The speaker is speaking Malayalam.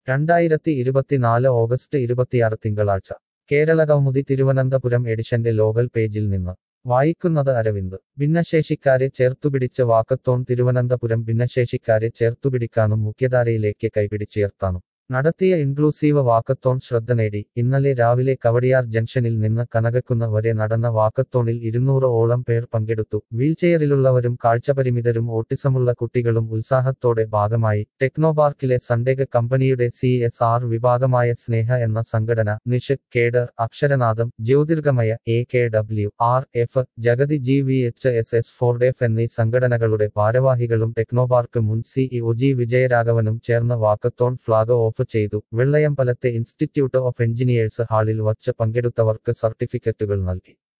രണ്ടായിരത്തി ഇരുപത്തിനാല് ഓഗസ്റ്റ് ഇരുപത്തിയാറ് തിങ്കളാഴ്ച കേരള കൗമുദി തിരുവനന്തപുരം എഡിഷന്റെ ലോകൽ പേജിൽ നിന്ന് വായിക്കുന്നത് അരവിന്ദ് ഭിന്നശേഷിക്കാരെ ചേർത്തുപിടിച്ച് വാക്കത്തോൺ തിരുവനന്തപുരം ഭിന്നശേഷിക്കാരെ ചേർത്തുപിടിക്കാനും മുഖ്യധാരയിലേക്ക് കൈപിടിച്ചുയർത്താനും നടത്തിയ ഇൻക്ലൂസീവ് വാക്കത്തോൺ ശ്രദ്ധ നേടി ഇന്നലെ രാവിലെ കവടിയാർ ജംഗ്ഷനിൽ നിന്ന് കനകക്കുന്ന വരെ നടന്ന വാക്കത്തോണിൽ ഇരുന്നൂറ് ഓളം പേർ പങ്കെടുത്തു വീൽചെയറിലുള്ളവരും കാഴ്ചപരിമിതരും ഓട്ടിസമുള്ള കുട്ടികളും ഉത്സാഹത്തോടെ ഭാഗമായി ടെക്നോപാർക്കിലെ സണ്ടേക കമ്പനിയുടെ സി എസ് ആർ വിഭാഗമായ സ്നേഹ എന്ന സംഘടന NISH cadre Aksharanadam Jyothirgamaya A K W R F Jagathy G V H S S for deaf എന്നീ സംഘടനകളുടെ ഭാരവാഹികളും ടെക്നോപാർക്ക് മുൻ സിഇഒ ജി വിജയരാഘവനും ചേർന്ന് വാക്കത്തോൺ ഫ്ളാഗ് ഓഫ് ചെയ്തു വെള്ളയമ്പലത്തെ ഇൻസ്റ്റിറ്റ്യൂട്ട് ഓഫ് എഞ്ചിനീയേഴ്സ് ഹാളിൽ വച്ച് പങ്കെടുത്തവർക്ക് സർട്ടിഫിക്കറ്റുകൾ നൽകി